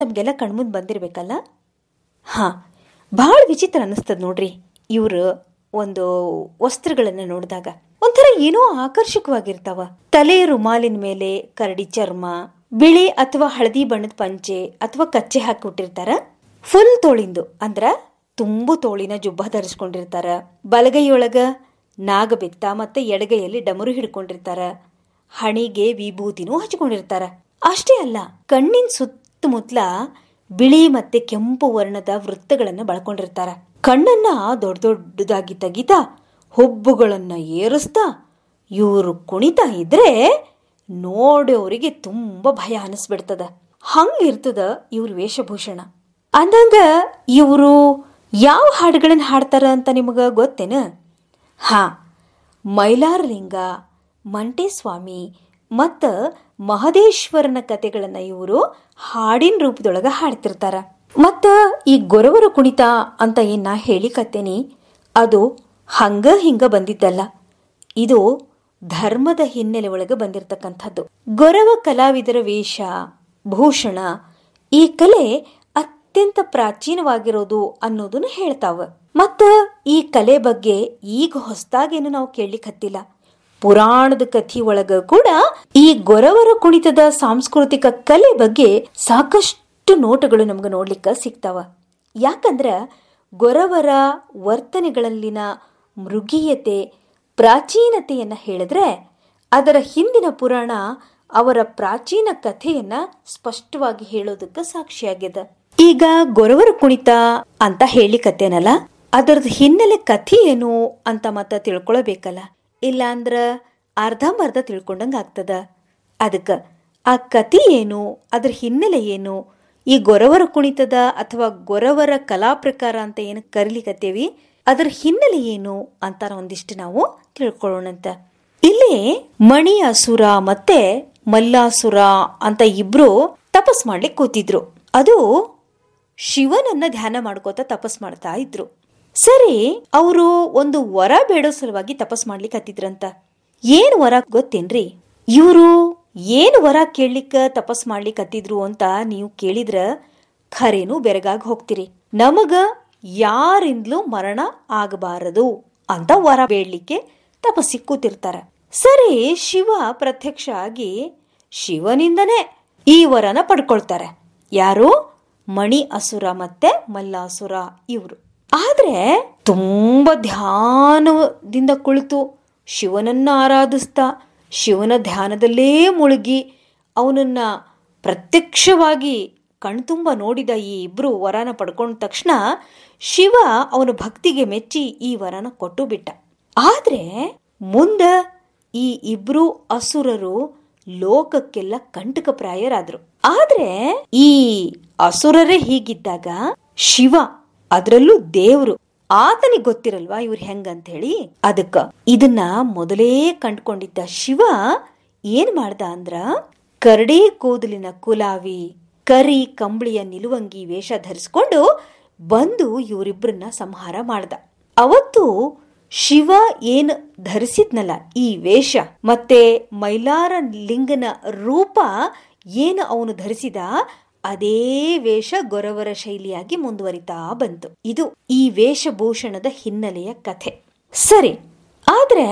ನಮಗೆಲ್ಲ ಕಣ್ಮುಂದ್ ಬಂದಿರಬೇಕಲ್ಲ ಹಾಂ ಭಾಳ ವಿಚಿತ್ರ ಅನ್ನಿಸ್ತದ ನೋಡ್ರಿ ಇವರು ಒಂದು ವಸ್ತ್ರಗಳನ್ನು ನೋಡಿದಾಗ ಒಂಥರ ಏನೋ ಆಕರ್ಷಕವಾಗಿರ್ತಾವ ತಲೆ ರುಮಾಲಿನ ಮೇಲೆ ಕರಡಿ ಚರ್ಮ ಬಿಳಿ ಅಥವಾ ಹಳದಿ ಬಣ್ಣದ ಪಂಚೆ ಅಥವಾ ಕಚ್ಚೆ ಹಾಕಿಬಿಟ್ಟಿರ್ತಾರ ಫುಲ್ ತೋಳಿಂದು ಅಂದ್ರ ತುಂಬು ತೋಳಿನ ಜುಬ್ಬ ಧರಿಸ್ಕೊಂಡಿರ್ತಾರ ಬಲಗೈಯೊಳಗ ನಾಗಬೆತ್ತ ಮತ್ತೆ ಎಡಗೈಯಲ್ಲಿ ಡಮರು ಹಿಡ್ಕೊಂಡಿರ್ತಾರ ಹಣಿಗೆ ವಿಭೂತಿನೂ ಹಚ್ಕೊಂಡಿರ್ತಾರ ಅಷ್ಟೇ ಅಲ್ಲ ಕಣ್ಣಿನ ಸುತ್ತಮುತ್ತಲ ಬಿಳಿ ಮತ್ತೆ ಕೆಂಪು ವರ್ಣದ ವೃತ್ತಗಳನ್ನ ಬಳಕೊಂಡಿರ್ತಾರ ಕಣ್ಣನ್ನ ದೊಡ್ಡ ದೊಡ್ಡದಾಗಿ ತೆಗಿತಾ ಹುಬ್ಬುಗಳನ್ನ ಏರಿಸ್ತಾ ಇವರು ಕುಣಿತಾ ಇದ್ರೆ ನೋಡೋರಿಗೆ ತುಂಬಾ ಭಯ ಅನಿಸ್ಬಿಡ್ತದ ಹಂಗಿರ್ತದ ಇವ್ರ ವೇಷಭೂಷಣ ಅಂದಂಗ ಇವರು ಯಾವ ಹಾಡುಗಳನ್ನ ಹಾಡ್ತಾರ ಅಂತ ನಿಮಗ ಗೊತ್ತೇನ ಹಾ ಮೈಲಾರಲಿಂಗ ಮಂಟೇಸ್ವಾಮಿ ಮತ್ತು ಮಹದೇಶ್ವರನ ಕತೆಗಳನ್ನ ಇವರು ಹಾಡಿನ ರೂಪದೊಳಗ ಹಾಡ್ತಿರ್ತಾರ ಮತ್ತ ಈ ಗೊರವರ ಕುಣಿತ ಅಂತ ಏನ್ ನಾ ಹೇಳಿಕತ್ತೇನಿ ಅದು ಹಂಗ ಹಿಂಗ ಬಂದಿದ್ದಲ್ಲ ಇದು ಧರ್ಮದ ಹಿನ್ನೆಲೆ ಒಳಗೆ ಬಂದಿರತಕ್ಕಂಥದ್ದು ಗೊರವ ಕಲಾವಿದರ ವೇಷ ಭೂಷಣ ಈ ಕಲೆ ಅತ್ಯಂತ ಪ್ರಾಚೀನವಾಗಿರೋದು ಅನ್ನೋದನ್ನ ಹೇಳ್ತಾವ ಮತ್ತ ಈ ಕಲೆ ಬಗ್ಗೆ ಈಗ ಹೊಸದಾಗೇನು ನಾವು ಕೇಳಲಿಕ್ಕೆ ಹತ್ತಿಲ್ಲ ಪುರಾಣದ ಕಥಿ ಒಳಗ ಕೂಡ ಈ ಗೊರವರ ಕುಣಿತದ ಸಾಂಸ್ಕೃತಿಕ ಕಲೆ ಬಗ್ಗೆ ಸಾಕಷ್ಟು ನೋಟಗಳು ನಮ್ಗೆ ನೋಡ್ಲಿಕ್ಕೆ ಸಿಗ್ತಾವ ಯಾಕಂದ್ರ ಗೊರವರ ವರ್ತನೆಗಳಲ್ಲಿನ ಮೃಗೀಯತೆ ಪ್ರಾಚೀನತೆಯನ್ನ ಹೇಳಿದ್ರೆ ಅದರ ಹಿಂದಿನ ಪುರಾಣ ಅವರ ಪ್ರಾಚೀನ ಕಥೆಯನ್ನ ಸ್ಪಷ್ಟವಾಗಿ ಹೇಳೋದಕ್ಕೆ ಸಾಕ್ಷಿಯಾಗ್ಯದ ಈಗ ಗೊರವರ ಕುಣಿತ ಅಂತ ಹೇಳಿಕತ್ತೇನಲ್ಲ ಅದರದ್ದು ಹಿನ್ನೆಲೆ ಕಥೆ ಏನು ಅಂತ ಮತ್ತ ತಿಳ್ಕೊಳ್ಬೇಕಲ್ಲ ಇಲ್ಲ ಅಂದ್ರ ಅರ್ಧಂಬರ್ಧ ತಿಳ್ಕೊಂಡಂಗ ಆಗ್ತದ ಅದಕ್ಕ ಆ ಕಥೆ ಏನು ಅದ್ರ ಹಿನ್ನೆಲೆ ಏನು ಈ ಗೊರವರ ಕುಣಿತದ ಅಥವಾ ಗೊರವರ ಕಲಾ ಪ್ರಕಾರ ಅಂತ ಏನು ಕರಿಲಿಕತ್ತೇವಿ ಅದರ ಹಿನ್ನೆಲೆ ಏನು ಅಂತ ಒಂದಿಷ್ಟು ನಾವು ತಿಳ್ಕೊಳ್ಳೋಣಂತ ಇಲ್ಲಿ ಮಣಿ ಅಸುರ ಮತ್ತೆ ಮಲ್ಲಾಸುರ ಅಂತ ಇಬ್ರು ತಪಸ್ ಮಾಡ್ಲಿಕ್ಕೆ ಕೂತಿದ್ರು ಅದು ಶಿವನನ್ನ ಧ್ಯಾನ ಮಾಡ್ಕೋತ ತಪಸ್ ಮಾಡ್ತಾ ಇದ್ರು ಸರಿ ಅವರು ಒಂದು ವರ ಬೇಡೋ ಸಲುವಾಗಿ ತಪಸ್ ಮಾಡ್ಲಿಕ್ಕೆ ಹತ್ತಿದ್ರಂತ ಏನ್ ವರ ಗೊತ್ತೇನ್ರಿ ಇವರು ಏನ್ ವರ ಕೇಳಲಿಕ್ಕ ತಪಸ್ ಮಾಡ್ಲಿಕ್ಕೆ ಹತ್ತಿದ್ರು ಅಂತ ನೀವು ಕೇಳಿದ್ರ ಖರೇನು ಬೆರಗಾಗಿ ಹೋಗ್ತೀರಿ ನಮಗ ಯಾರಿಂದಲೂ ಮರಣ ಆಗಬಾರದು ಅಂತ ವರ ಬೇಡ್ಲಿಕ್ಕೆ ತಪಸ್ಸಿಗೆ ಕೂತಿರ್ತಾರ ಸರಿ ಶಿವ ಪ್ರತ್ಯಕ್ಷ ಆಗಿ ಶಿವನಿಂದನೇ ಈ ವರನ ಪಡ್ಕೊಳ್ತಾರೆ ಯಾರು ಮಣಿ ಅಸುರ ಮತ್ತೆ ಮಲ್ಲಾಸುರ ಇವರು ಆದ್ರೆ ತುಂಬಾ ಧ್ಯಾನದಿಂದ ಕುಳಿತು ಶಿವನನ್ನ ಆರಾಧಿಸ್ತಾ ಶಿವನ ಧ್ಯಾನದಲ್ಲೇ ಮುಳುಗಿ ಅವನನ್ನ ಪ್ರತ್ಯಕ್ಷವಾಗಿ ಕಣ್ತುಂಬ ನೋಡಿದ ಈ ಇಬ್ರು ವರನ ಪಡ್ಕೊಂಡ ತಕ್ಷಣ ಶಿವ ಅವನ ಭಕ್ತಿಗೆ ಮೆಚ್ಚಿ ಈ ವರನ ಕೊಟ್ಟು ಬಿಟ್ಟ ಆದ್ರೆ ಮುಂದ ಈ ಇಬ್ರು ಅಸುರರು ಲೋಕಕ್ಕೆಲ್ಲ ಕಂಟಕ ಪ್ರಾಯರಾದ್ರು ಆದ್ರೆ ಈ ಅಸುರರೇ ಹೀಗಿದ್ದಾಗ ಶಿವ ಅದರಲ್ಲೂ ದೇವ್ರು ಆತನಿಗೆ ಗೊತ್ತಿರಲ್ವಾ ಇವ್ರು ಹೆಂಗಂತ ಹೇಳಿ ಅದಕ್ಕ ಇದನ್ನ ಮೊದಲೇ ಕಂಡ್ಕೊಂಡಿದ್ದ ಶಿವ ಏನ್ ಮಾಡ್ದ ಅಂದ್ರ ಕರಡಿ ಕೂದಲಿನ ಕುಲಾವಿ ಕರಿ ಕಂಬಳಿಯ ನಿಲುವಂಗಿ ವೇಷ ಧರಿಸ್ಕೊಂಡು ಬಂದು ಇವರಿಬ್ಬರನ್ನ ಸಂಹಾರ ಮಾಡ್ದ ಅವತ್ತು ಶಿವ ಏನ್ ಧರಿಸಿದ್ನಲ್ಲ ಈ ವೇಷ ಮತ್ತೆ ಮೈಲಾರ ಲಿಂಗನ ರೂಪ ಏನು ಅವನು ಧರಿಸಿದ ಅದೇ ವೇಷ ಗೊರವರ ಶೈಲಿಯಾಗಿ ಮುಂದುವರಿತಾ ಬಂತು ಇದು ಈ ವೇಷಭೂಷಣದ ಹಿನ್ನೆಲೆಯ ಕಥೆ ಸರಿ ಆದ್ರೆ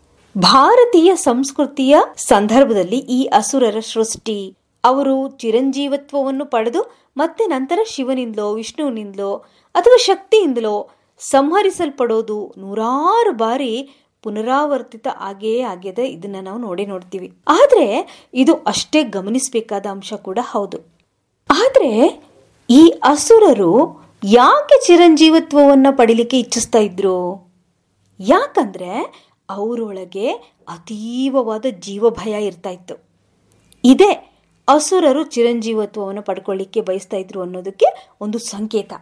ಭಾರತೀಯ ಸಂಸ್ಕೃತಿಯ ಸಂದರ್ಭದಲ್ಲಿ ಈ ಅಸುರರ ಸೃಷ್ಟಿ ಅವರು ಚಿರಂಜೀವತ್ವವನ್ನು ಪಡೆದು ಮತ್ತೆ ನಂತರ ಶಿವನಿಂದಲೋ ವಿಷ್ಣುವಿನಿಂದಲೋ ಅಥವಾ ಶಕ್ತಿಯಿಂದಲೋ ಸಂಹರಿಸಲ್ಪಡೋದು ನೂರಾರು ಬಾರಿ ಪುನರಾವರ್ತಿತ ಆಗೇ ಆಗ್ಯದ ಇದನ್ನ ನಾವು ನೋಡೇ ನೋಡ್ತೀವಿ ಆದ್ರೆ ಇದು ಅಷ್ಟೇ ಗಮನಿಸಬೇಕಾದ ಅಂಶ ಕೂಡ ಹೌದು ಆದ್ರೆ ಈ ಅಸುರರು ಯಾಕೆ ಚಿರಂಜೀವತ್ವವನ್ನ ಪಡಿಲಿಕ್ಕೆ ಇಚ್ಛಿಸ್ತಾ ಇದ್ರು ಯಾಕಂದ್ರೆ ಅವರೊಳಗೆ ಅತೀವವಾದ ಜೀವಭಯ ಇರ್ತಾ ಇತ್ತು ಇದೇ ಅಸುರರು ಚಿರಂಜೀವತ್ವವನ್ನು ಪಡ್ಕೊಳ್ಳಿಕ್ಕೆ ಬಯಸ್ತಾ ಇದ್ರು ಅನ್ನೋದಕ್ಕೆ ಒಂದು ಸಂಕೇತ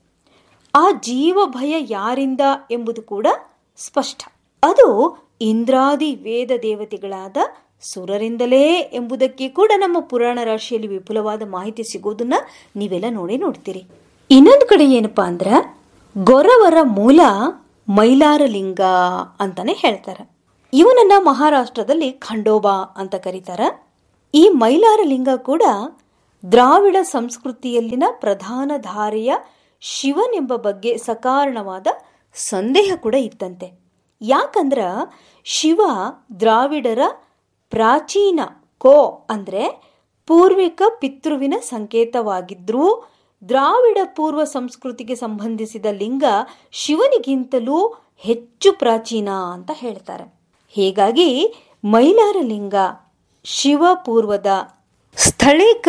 ಆ ಜೀವ ಭಯ ಯಾರಿಂದ ಎಂಬುದು ಕೂಡ ಸ್ಪಷ್ಟ ಅದು ಇಂದ್ರಾದಿ ವೇದ ದೇವತೆಗಳಾದ ಸುರರಿಂದಲೇ ಎಂಬುದಕ್ಕೆ ಕೂಡ ನಮ್ಮ ಪುರಾಣ ರಾಶಿಯಲ್ಲಿ ವಿಪುಲವಾದ ಮಾಹಿತಿ ಸಿಗೋದನ್ನ ನೀವೆಲ್ಲ ನೋಡೇ ನೋಡ್ತೀರಿ ಇನ್ನೊಂದು ಕಡೆ ಏನಪ್ಪಾ ಅಂದ್ರ ಗೊರವರ ಮೂಲ ಮೈಲಾರಲಿಂಗ ಅಂತಾನೆ ಹೇಳ್ತಾರ ಇವನನ್ನ ಮಹಾರಾಷ್ಟ್ರದಲ್ಲಿ ಖಂಡೋಬಾ ಅಂತ ಕರೀತಾರ ಈ ಮೈಲಾರಲಿಂಗ ಕೂಡ ದ್ರಾವಿಡ ಸಂಸ್ಕೃತಿಯಲ್ಲಿನ ಪ್ರಧಾನ ಧಾರೆಯ ಶಿವನೆಂಬ ಬಗ್ಗೆ ಸಕಾರಣವಾದ ಸಂದೇಹ ಕೂಡ ಇತ್ತಂತೆ ಯಾಕಂದ್ರ ಶಿವ ದ್ರಾವಿಡರ ಪ್ರಾಚೀನ ಕೋ ಅಂದ್ರೆ ಪೂರ್ವಿಕ ಪಿತೃವಿನ ಸಂಕೇತವಾಗಿದ್ರೂ ದ್ರಾವಿಡ ಪೂರ್ವ ಸಂಸ್ಕೃತಿಗೆ ಸಂಬಂಧಿಸಿದ ಲಿಂಗ ಶಿವನಿಗಿಂತಲೂ ಹೆಚ್ಚು ಪ್ರಾಚೀನ ಅಂತ ಹೇಳ್ತಾರೆ ಹೀಗಾಗಿ ಮೈಲಾರ ಲಿಂಗ ಶಿವ ಪೂರ್ವದ ಸ್ಥಳೀಕ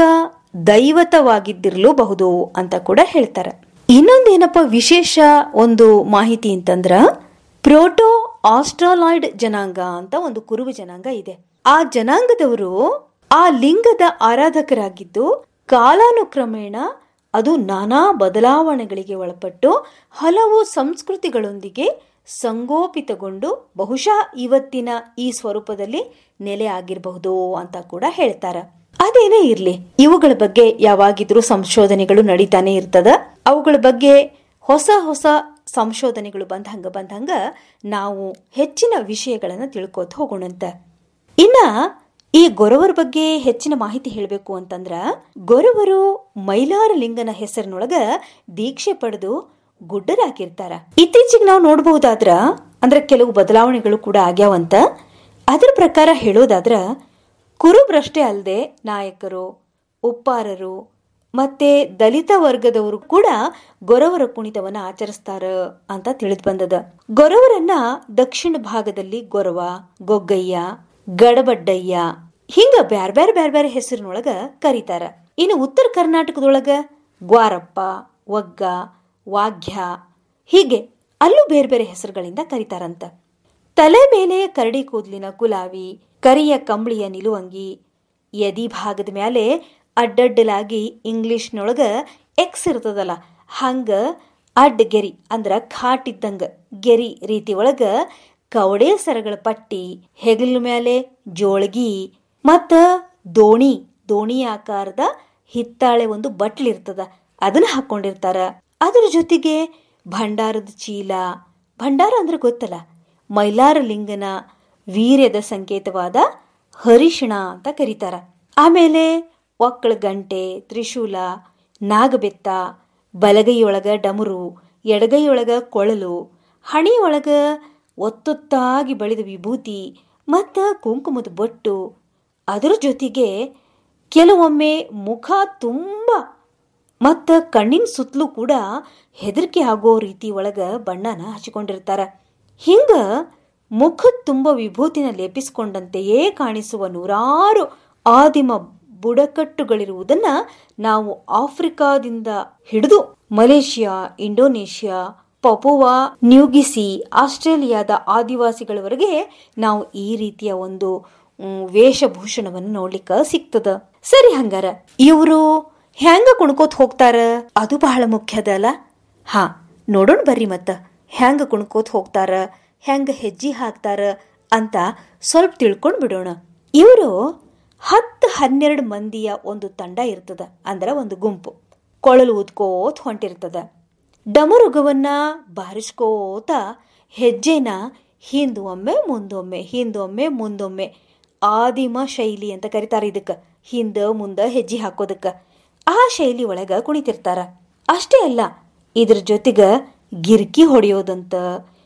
ದೈವತವಾಗಿದ್ದಿರಲೂಬಹುದು ಅಂತ ಕೂಡ ಹೇಳ್ತಾರೆ ಇನ್ನೊಂದೇನಪ್ಪ ವಿಶೇಷ ಒಂದು ಮಾಹಿತಿ ಅಂತಂದ್ರ ಪ್ರೋಟೋ ಆಸ್ಟ್ರಾಲಾಯ್ಡ್ ಜನಾಂಗ ಅಂತ ಒಂದು ಕುರುಬ ಜನಾಂಗ ಇದೆ ಆ ಜನಾಂಗದವರು ಆ ಲಿಂಗದ ಆರಾಧಕರಾಗಿದ್ದು ಕಾಲಾನುಕ್ರಮೇಣ ಅದು ನಾನಾ ಬದಲಾವಣೆಗಳಿಗೆ ಒಳಪಟ್ಟು ಹಲವು ಸಂಸ್ಕೃತಿಗಳೊಂದಿಗೆ ಸಂಗೋಪಿತಗೊಂಡು ಬಹುಶಃ ಇವತ್ತಿನ ಈ ಸ್ವರೂಪದಲ್ಲಿ ನೆಲೆ ಆಗಿರಬಹುದು ಅಂತ ಕೂಡ ಹೇಳ್ತಾರ ಅದೇನೇ ಇರ್ಲಿ ಇವುಗಳ ಬಗ್ಗೆ ಯಾವಾಗಿದ್ರೂ ಸಂಶೋಧನೆಗಳು ನಡೀತಾನೆ ಇರ್ತದ ಅವುಗಳ ಬಗ್ಗೆ ಹೊಸ ಹೊಸ ಸಂಶೋಧನೆಗಳು ಬಂದಂಗ ಬಂದಂಗ ನಾವು ಹೆಚ್ಚಿನ ವಿಷಯಗಳನ್ನ ತಿಳ್ಕೋತ ಹೋಗೋಣಂತ ಇನ್ನ ಈ ಗೊರವರ ಬಗ್ಗೆ ಹೆಚ್ಚಿನ ಮಾಹಿತಿ ಹೇಳಬೇಕು ಅಂತಂದ್ರ ಗೊರವರು ಮೈಲಾರ ಲಿಂಗನ ಹೆಸರಿನೊಳಗ ದೀಕ್ಷೆ ಪಡೆದು ಗುಡ್ಡರಾಗಿರ್ತಾರ ಇತ್ತೀಚೆಗೆ ನಾವು ನೋಡಬಹುದಾದ್ರ ಅಂದ್ರೆ ಕೆಲವು ಬದಲಾವಣೆಗಳು ಕೂಡ ಆಗ್ಯಾವಂತ ಅದರ ಪ್ರಕಾರ ಹೇಳೋದಾದ್ರ ಕುರುಬ್ರಷ್ಟೇ ಅಲ್ಲದೆ ನಾಯಕರು ಉಪ್ಪಾರರು ಮತ್ತೆ ದಲಿತ ವರ್ಗದವರು ಕೂಡ ಗೊರವರ ಕುಣಿತವನ್ನ ಆಚರಿಸ್ತಾರ ಅಂತ ತಿಳಿದು ಬಂದದ ಗೊರವರನ್ನ ದಕ್ಷಿಣ ಭಾಗದಲ್ಲಿ ಗೊರವ ಗೊಗ್ಗಯ್ಯ ಗಡಬಡ್ಡಯ್ಯ ಹಿಂಗ ಬ್ಯಾರ್ ಬ್ಯಾರೆ ಬ್ಯಾರ್ ಬ್ಯಾರೆ ಹೆಸರಿನೊಳಗ ಕರೀತಾರ ಇನ್ನು ಉತ್ತರ ಕರ್ನಾಟಕದೊಳಗ ಗ್ವಾರಪ್ಪ ಒಗ್ಗ ವಾಗ್ಯ ಹೀಗೆ ಅಲ್ಲೂ ಬೇರೆ ಬೇರೆ ಹೆಸರುಗಳಿಂದ ಕರೀತಾರಂತ ತಲೆ ಮೇಲೆ ಕರಡಿ ಕೂದಲಿನ ಕುಲಾವಿ ಕರಿಯ ಕಂಬಳಿಯ ನಿಲುವಂಗಿ ಎದಿ ಭಾಗದ ಮೇಲೆ ಅಡ್ಡಡ್ಡಲಾಗಿ ಇಂಗ್ಲಿಷ್ನೊಳಗ ಎಕ್ಸ್ ಇರ್ತದಲ್ಲ ಹಂಗ ಅಡ್ಡ ಗೆರಿ ಅಂದ್ರ ಖಾಟ್ ಇದ್ದಂಗ ಗೆರಿ ರೀತಿ ಒಳಗ ಕವಡೆ ಸರಗಳ ಪಟ್ಟಿ ಹೆಗಲ ಮೇಲೆ ಜೋಳಗಿ ಮತ್ತ ದೋಣಿ ದೋಣಿ ಆಕಾರದ ಹಿತ್ತಾಳೆ ಒಂದು ಬಟ್ಲಿರ್ತದ ಅದನ್ನ ಹಾಕೊಂಡಿರ್ತಾರ ಅದ್ರ ಜೊತೆಗೆ ಭಂಡಾರದ ಚೀಲ ಭಂಡಾರ ಅಂದ್ರೆ ಗೊತ್ತಲ್ಲ ಮೈಲಾರ ಲಿಂಗನ ವೀರ್ಯದ ಸಂಕೇತವಾದ ಹರಿಶಿಣ ಅಂತ ಕರೀತಾರ ಆಮೇಲೆ ಒಕ್ಕಳ ಗಂಟೆ ತ್ರಿಶೂಲ ನಾಗಬೆತ್ತ ಬಲಗೈಯೊಳಗ ಡಮರು ಎಡಗೈಯೊಳಗ ಕೊಳಲು ಹಣಿಯೊಳಗ ಒತ್ತೊತ್ತಾಗಿ ಬಳಿದ ವಿಭೂತಿ ಮತ್ತು ಕುಂಕುಮದ ಬೊಟ್ಟು ಅದರ ಜೊತೆಗೆ ಕೆಲವೊಮ್ಮೆ ಮುಖ ತುಂಬ ಮತ್ತು ಕಣ್ಣಿನ ಸುತ್ತಲೂ ಕೂಡ ಹೆದರಿಕೆ ಆಗೋ ರೀತಿ ಒಳಗ ಬಣ್ಣನ ಹಚ್ಚಿಕೊಂಡಿರ್ತಾರ ಹಿಂಗ ಮುಖದ ತುಂಬ ವಿಭೂತಿನ ಲೇಪಿಸಿಕೊಂಡಂತೆಯೇ ಕಾಣಿಸುವ ನೂರಾರು ಆದಿಮ ಬುಡಕಟ್ಟುಗಳಿರುವುದನ್ನ ನಾವು ಆಫ್ರಿಕಾದಿಂದ ಹಿಡಿದು ಮಲೇಷಿಯಾ ಇಂಡೋನೇಷ್ಯಾ ಪಪುವಾ ನ್ಯೂಗಿಸಿ ಆಸ್ಟ್ರೇಲಿಯಾದ ಆದಿವಾಸಿಗಳವರೆಗೆ ನಾವು ಈ ರೀತಿಯ ಒಂದು ವೇಷಭೂಷಣವನ್ನು ನೋಡ್ಲಿಕ್ಕ ಸಿಗ್ತದ ಸರಿ ಹಂಗಾರ ಇವರು ಹೆಂಗ ಕುಣ್ಕೋತ ಹೋಗ್ತಾರ ಅದು ಬಹಳ ಮುಖ್ಯದ ಅಲ್ಲ ಹಾ ನೋಡೋಣ ಬರ್ರಿ ಮತ್ತ ಹೆಂಗ ಕುಣ್ಕೋತ ಹೋಗ್ತಾರ ಹೆಂಗ ಹೆಜ್ಜೆ ಹಾಕ್ತಾರ ಅಂತ ಸ್ವಲ್ಪ ತಿಳ್ಕೊಂಡ್ ಬಿಡೋಣ ಇವರು ಹತ್ತು ಹನ್ನೆರಡು ಮಂದಿಯ ಒಂದು ತಂಡ ಇರ್ತದ ಅಂದ್ರ ಒಂದು ಗುಂಪು ಕೊಳಲು ಊದ್ಕೋತ ಹೊಂಟಿರ್ತದ ಡಮರುಗವನ್ನ ಬಾರಿಸ್ಕೋತ ಹೆಜ್ಜೆನ ಹಿಂದೊಮ್ಮೆ ಮುಂದೊಮ್ಮೆ ಹಿಂದೊಮ್ಮೆ ಮುಂದೊಮ್ಮೆ ಆದಿಮ ಶೈಲಿ ಅಂತ ಕರೀತಾರೆ ಇದಕ್ಕ ಹಿಂದ ಮುಂದ ಹೆಜ್ಜೆ ಹಾಕೋದಕ್ಕ ಆ ಶೈಲಿ ಒಳಗ ಕುಣಿತಿರ್ತಾರ ಅಷ್ಟೇ ಅಲ್ಲ ಇದ್ರ ಜೊತೆಗ ಗಿರ್ಕಿ ಹೊಡೆಯೋದಂತ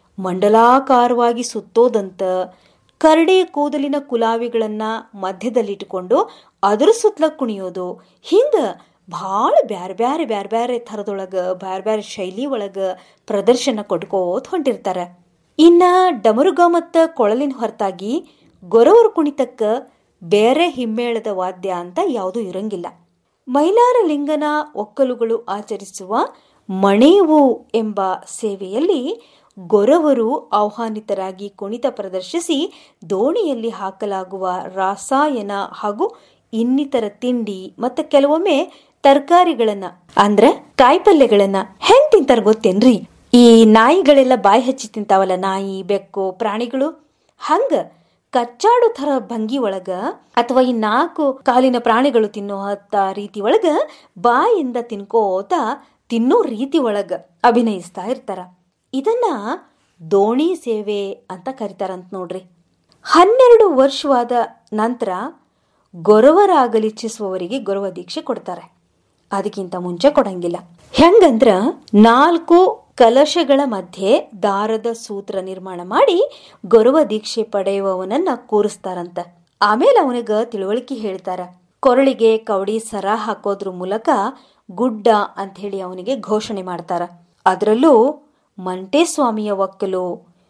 ಮಂಡಲಾಕಾರವಾಗಿ ಸುತ್ತೋದಂತ ಕರಡಿ ಕೂದಲಿನ ಕುಲಾವಿಗಳನ್ನ ಮಧ್ಯದಲ್ಲಿಟ್ಟುಕೊಂಡು ಅದ್ರ ಸುತ್ತಲ ಕುಣಿಯೋದು ಹಿಂಗ ಭಾಳ ಬ್ಯಾರೆ ಬ್ಯಾರೆ ಬ್ಯಾರೆ ಬ್ಯಾರೆ ಥರದೊಳಗ ಬ್ಯಾರೆ ಬ್ಯಾರೆ ಶೈಲಿ ಒಳಗ ಪ್ರದರ್ಶನ ಕೊಟ್ಕೋತ ಹೊಂಟಿರ್ತಾರ ಇನ್ನ ಡಮರುಗ ಮತ್ತ ಕೊಳಲಿನ ಹೊರತಾಗಿ ಗೊರವರ ಕುಣಿತಕ್ಕ ಬೇರೆ ಹಿಮ್ಮೇಳದ ವಾದ್ಯ ಅಂತ ಯಾವುದೂ ಇರಂಗಿಲ್ಲ ಮೈಲಾರ ಲಿಂಗನ ಒಕ್ಕಲುಗಳು ಆಚರಿಸುವ ಮಣೇವು ಎಂಬ ಸೇವೆಯಲ್ಲಿ ಗೊರವರು ಆಹ್ವಾನಿತರಾಗಿ ಕುಣಿತ ಪ್ರದರ್ಶಿಸಿ ದೋಣಿಯಲ್ಲಿ ಹಾಕಲಾಗುವ ರಾಸಾಯನ ಹಾಗೂ ಇನ್ನಿತರ ತಿಂಡಿ ಮತ್ತೆ ಕೆಲವೊಮ್ಮೆ ತರಕಾರಿಗಳನ್ನ ಅಂದ್ರೆ ಕಾಯಿಪಲ್ಯಗಳನ್ನ ಹೆಂಗ್ ತಿಂತಾರ ಗೊತ್ತೇನ್ರಿ ಈ ನಾಯಿಗಳೆಲ್ಲ ಬಾಯಿ ಹಚ್ಚಿ ತಿಂತಾವಲ್ಲ ನಾಯಿ ಬೆಕ್ಕು ಪ್ರಾಣಿಗಳು ಹಂಗ ಕಚ್ಚಾಡು ಥರ ಭಂಗಿ ಒಳಗ ಅಥವಾ ಈ ನಾಲ್ಕು ಕಾಲಿನ ಪ್ರಾಣಿಗಳು ತಿನ್ನೋ ಹತ್ತ ರೀತಿ ಒಳಗ ಬಾಯಿಂದ ತಿನ್ಕೋತ ತಿನ್ನೋ ರೀತಿ ಒಳಗ ಅಭಿನಯಿಸ್ತಾ ಇರ್ತಾರ ಇದನ್ನ ದೋಣಿ ಸೇವೆ ಅಂತ ಕರಿತಾರಂತ ನೋಡ್ರಿ ಹನ್ನೆರಡು ವರ್ಷವಾದ ನಂತರ ಗೊರವರಾಗಲಿಚ್ಛಿಸುವವರಿಗೆ ಗೊರವ ದೀಕ್ಷೆ ಕೊಡ್ತಾರೆ ಅದಕ್ಕಿಂತ ಮುಂಚೆ ಕೊಡಂಗಿಲ್ಲ ಹೆಂಗಂದ್ರ ನಾಲ್ಕು ಕಲಶಗಳ ಮಧ್ಯೆ ದಾರದ ಸೂತ್ರ ನಿರ್ಮಾಣ ಮಾಡಿ ಗೊರವ ದೀಕ್ಷೆ ಪಡೆಯುವವನನ್ನ ಕೂರಿಸ್ತಾರಂತ ಆಮೇಲೆ ಅವನಿಗ ತಿಳುವಳಿಕೆ ಹೇಳ್ತಾರ ಕೊರಳಿಗೆ ಕವಡಿ ಸರ ಹಾಕೋದ್ರ ಮೂಲಕ ಗುಡ್ಡ ಅಂತ ಹೇಳಿ ಅವನಿಗೆ ಘೋಷಣೆ ಮಾಡ್ತಾರ ಅದರಲ್ಲೂ ಮಂಟೇಸ್ವಾಮಿಯ ಒಕ್ಕಲು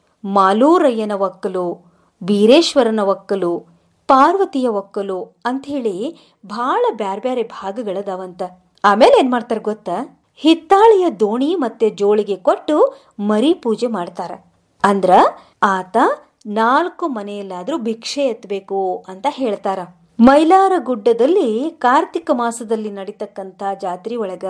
ಮಾಲೂರಯ್ಯನ ಒಕ್ಕಲು ಬೀರೇಶ್ವರನ ಒಕ್ಕಲು ಪಾರ್ವತಿಯ ಒಕ್ಕಲು ಅಂಥೇಳಿ ಭಾಳ ಬ್ಯಾರೆ ಬ್ಯಾರೆ ಭಾಗಗಳದಾವಂತ ಆಮೇಲೆ ಏನ್ ಮಾಡ್ತಾರ ಗೊತ್ತಾ ಹಿತ್ತಾಳೆಯ ದೋಣಿ ಮತ್ತೆ ಜೋಳಿಗೆ ಕೊಟ್ಟು ಮರಿ ಪೂಜೆ ಮಾಡ್ತಾರ ಅಂದ್ರ ಆತ ನಾಲ್ಕು ಮನೆಯಲ್ಲಾದ್ರೂ ಭಿಕ್ಷೆ ಎತ್ತಬೇಕು ಅಂತ ಹೇಳ್ತಾರ ಮೈಲಾರ ಗುಡ್ಡದಲ್ಲಿ ಕಾರ್ತಿಕ ಮಾಸದಲ್ಲಿ ನಡೀತಕ್ಕಂಥ ಜಾತ್ರೆ ಒಳಗ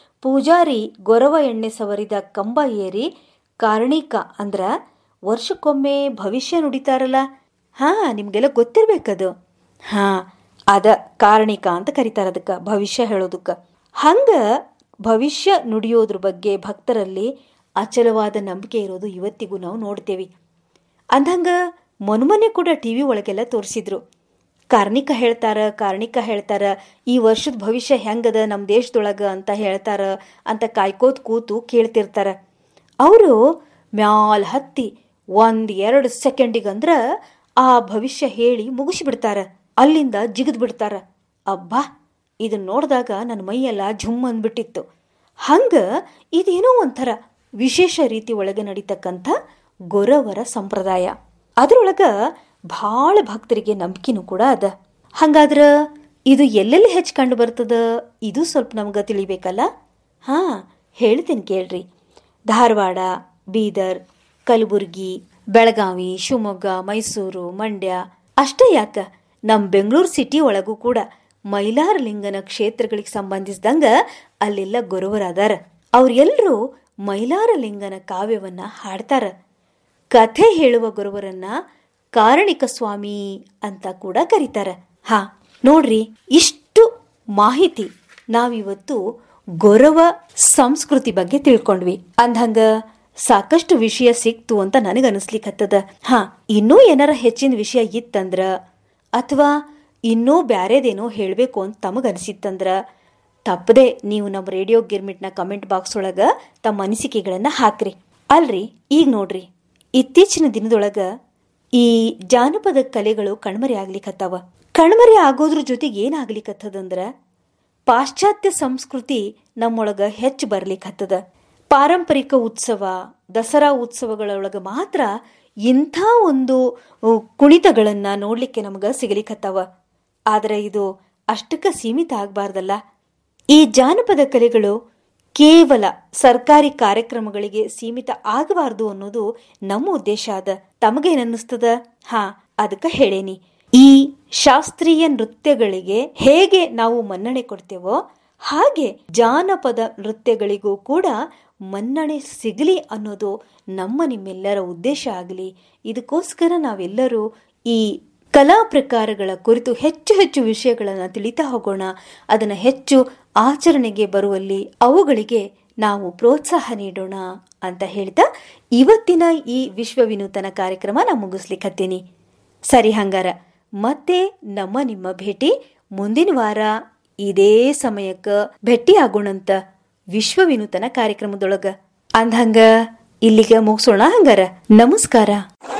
ಪೂಜಾರಿ ಗೊರವ ಎಣ್ಣೆ ಸವರಿದ ಕಂಬ ಏರಿ ಕಾರಣಿಕ ಅಂದ್ರ ವರ್ಷಕ್ಕೊಮ್ಮೆ ಭವಿಷ್ಯ ನುಡಿತಾರಲ್ಲ ಹಾ ನಿಮ್ಗೆಲ್ಲ ಗೊತ್ತಿರ್ಬೇಕದು ಹಾ ಅದ ಕಾರಣಿಕ ಅಂತ ಕರೀತಾರ ಅದಕ್ಕ ಭವಿಷ್ಯ ಹೇಳೋದಕ್ಕ ಹಂಗ ಭವಿಷ್ಯ ನುಡಿಯೋದ್ರ ಬಗ್ಗೆ ಭಕ್ತರಲ್ಲಿ ಅಚಲವಾದ ನಂಬಿಕೆ ಇರೋದು ಇವತ್ತಿಗೂ ನಾವು ನೋಡ್ತೇವಿ ಅಂದಂಗ ಮೊನ್ಮೊನ್ನೆ ಕೂಡ ಟಿವಿ ಒಳಗೆಲ್ಲ ತೋರಿಸಿದ್ರು ಕಾರ್ಣಿಕ ಹೇಳ್ತಾರ ಕಾರ್ಣಿಕ ಹೇಳ್ತಾರ ಈ ವರ್ಷದ ಭವಿಷ್ಯ ಹೆಂಗದ ನಮ್ಮ ದೇಶದೊಳಗ ಅಂತ ಹೇಳ್ತಾರ ಅಂತ ಕಾಯ್ಕೋತ್ ಕೂತು ಕೇಳ್ತಿರ್ತಾರ ಅವರು ಮ್ಯಾಲ್ ಹತ್ತಿ ಒಂದ್ ಎರಡು ಸೆಕೆಂಡಿಗಂದ್ರ ಆ ಭವಿಷ್ಯ ಹೇಳಿ ಮುಗಿಸಿಬಿಡ್ತಾರ ಅಲ್ಲಿಂದ ಜಿಗಿದ್ ಬಿಡ್ತಾರ ಅಬ್ಬಾ ಇದನ್ನ ನೋಡಿದಾಗ ನನ್ನ ಮೈಯೆಲ್ಲ ಝುಮ್ ಅಂದ್ಬಿಟ್ಟಿತ್ತು ಹಂಗ ಇದೇನೋ ಒಂಥರ ವಿಶೇಷ ರೀತಿ ಒಳಗೆ ನಡೀತಕ್ಕಂಥ ಗೊರವರ ಸಂಪ್ರದಾಯ ಅದ್ರೊಳಗ ಭಾಳ ಭಕ್ತರಿಗೆ ನಂಬಿಕೆನೂ ಕೂಡ ಅದ ಹಂಗಾದ್ರ ಇದು ಎಲ್ಲೆಲ್ಲಿ ಹೆಚ್ಚು ಕಂಡು ಬರ್ತದ ಇದು ಸ್ವಲ್ಪ ನಮ್ಗೆ ತಿಳಿಬೇಕಲ್ಲ ಹಾ ಹೇಳ್ತೀನಿ ಕೇಳ್ರಿ ಧಾರವಾಡ ಬೀದರ್ ಕಲಬುರ್ಗಿ ಬೆಳಗಾವಿ ಶಿವಮೊಗ್ಗ ಮೈಸೂರು ಮಂಡ್ಯ ಅಷ್ಟೇ ಯಾಕ ನಮ್ಮ ಬೆಂಗಳೂರು ಸಿಟಿ ಒಳಗೂ ಕೂಡ ಮೈಲಾರಲಿಂಗನ ಕ್ಷೇತ್ರಗಳಿಗೆ ಸಂಬಂಧಿಸಿದಂಗ ಅಲ್ಲೆಲ್ಲ ಗೊರವರಾದಾರ ಅವ್ರೆಲ್ಲರೂ ಮೈಲಾರಲಿಂಗನ ಕಾವ್ಯವನ್ನ ಹಾಡ್ತಾರ ಕಥೆ ಹೇಳುವ ಗುರುವರನ್ನ ಕಾರಣಿಕ ಸ್ವಾಮಿ ಅಂತ ಕೂಡ ಕರೀತಾರ ಹಾ ನೋಡ್ರಿ ಇಷ್ಟು ಮಾಹಿತಿ ನಾವಿವತ್ತು ಗೊರವ ಸಂಸ್ಕೃತಿ ಬಗ್ಗೆ ತಿಳ್ಕೊಂಡ್ವಿ ಅಂದಂಗ ಸಾಕಷ್ಟು ವಿಷಯ ಸಿಕ್ತು ಅಂತ ನನಗನ್ನಿಸ್ಲಿಕ್ಕತ್ತದ ಹಾ ಇನ್ನೂ ಏನಾರ ಹೆಚ್ಚಿನ ವಿಷಯ ಇತ್ತಂದ್ರ ಅಥವಾ ಇನ್ನೂ ಬ್ಯಾರೇದೇನೋ ಹೇಳಬೇಕು ಅಂತ ತಮಗನಿಸಿತ್ತಂದ್ರ ತಪ್ಪದೆ ನೀವು ನಮ್ಮ ರೇಡಿಯೋ ಗಿರ್ಮಿಟ್ನ ಕಮೆಂಟ್ ಬಾಕ್ಸ್ ಒಳಗ ತಮ್ಮ ಅನಿಸಿಕೆಗಳನ್ನ ಹಾಕ್ರಿ ಅಲ್ರಿ ಈಗ ನೋಡ್ರಿ ಇತ್ತೀಚಿನ ದಿನದೊಳಗ ಈ ಜಾನಪದ ಕಲೆಗಳು ಕಣ್ಮರೆ ಆಗ್ಲಿಕತ್ತಾವ ಕಣ್ಮರೆ ಆಗೋದ್ರ ಜೊತೆಗೆ ಏನಾಗ್ಲಿಕತ್ತದಂದ್ರ ಪಾಶ್ಚಾತ್ಯ ಸಂಸ್ಕೃತಿ ನಮ್ಮೊಳಗ ಹೆಚ್ಚು ಬರ್ಲಿಕತ್ತದ ಪಾರಂಪರಿಕ ಉತ್ಸವ ದಸರಾ ಉತ್ಸವಗಳೊಳಗ ಮಾತ್ರ ಇಂಥ ಒಂದು ಕುಣಿತಗಳನ್ನ ನೋಡ್ಲಿಕ್ಕೆ ನಮಗ ಸಿಗಲಿಕತ್ತಾವ ಆದ್ರೆ ಇದು ಅಷ್ಟಕ್ಕ ಸೀಮಿತ ಆಗ್ಬಾರ್ದಲ್ಲ ಈ ಜಾನಪದ ಕಲೆಗಳು ಕೇವಲ ಸರ್ಕಾರಿ ಕಾರ್ಯಕ್ರಮಗಳಿಗೆ ಸೀಮಿತ ಆಗಬಾರ್ದು ಅನ್ನೋದು ನಮ್ಮ ಉದ್ದೇಶ ಅದ ತಮಗೇನನ್ನಿಸ್ತದ ಹಾ ಅದಕ್ಕ ಹೇಳೇನಿ ಈ ಶಾಸ್ತ್ರೀಯ ನೃತ್ಯಗಳಿಗೆ ಹೇಗೆ ನಾವು ಮನ್ನಣೆ ಕೊಡ್ತೇವೋ ಹಾಗೆ ಜಾನಪದ ನೃತ್ಯಗಳಿಗೂ ಕೂಡ ಮನ್ನಣೆ ಸಿಗಲಿ ಅನ್ನೋದು ನಮ್ಮ ನಿಮ್ಮೆಲ್ಲರ ಉದ್ದೇಶ ಆಗಲಿ ಇದಕ್ಕೋಸ್ಕರ ನಾವೆಲ್ಲರೂ ಈ ಕಲಾ ಪ್ರಕಾರಗಳ ಕುರಿತು ಹೆಚ್ಚು ಹೆಚ್ಚು ವಿಷಯಗಳನ್ನು ತಿಳಿತಾ ಹೋಗೋಣ ಅದನ್ನು ಹೆಚ್ಚು ಆಚರಣೆಗೆ ಬರುವಲ್ಲಿ ಅವುಗಳಿಗೆ ನಾವು ಪ್ರೋತ್ಸಾಹ ನೀಡೋಣ ಅಂತ ಹೇಳ್ತಾ ಇವತ್ತಿನ ಈ ವಿಶ್ವ ವಿನೂತನ ಕಾರ್ಯಕ್ರಮ ನಾ ಮುಗಿಸ್ಲಿಕ್ಕತ್ತೀನಿ ಸರಿ ಹಂಗಾರ ಮತ್ತೆ ನಮ್ಮ ನಿಮ್ಮ ಭೇಟಿ ಮುಂದಿನ ವಾರ ಇದೇ ಸಮಯಕ್ಕ ಭೇಟಿ ಆಗೋಣಂತ ವಿಶ್ವ ವಿನೂತನ ಕಾರ್ಯಕ್ರಮದೊಳಗ ಅಂದ್ಹಂಗ ಇಲ್ಲಿಗ ಮುಗಿಸೋಣ ಹಂಗಾರ ನಮಸ್ಕಾರ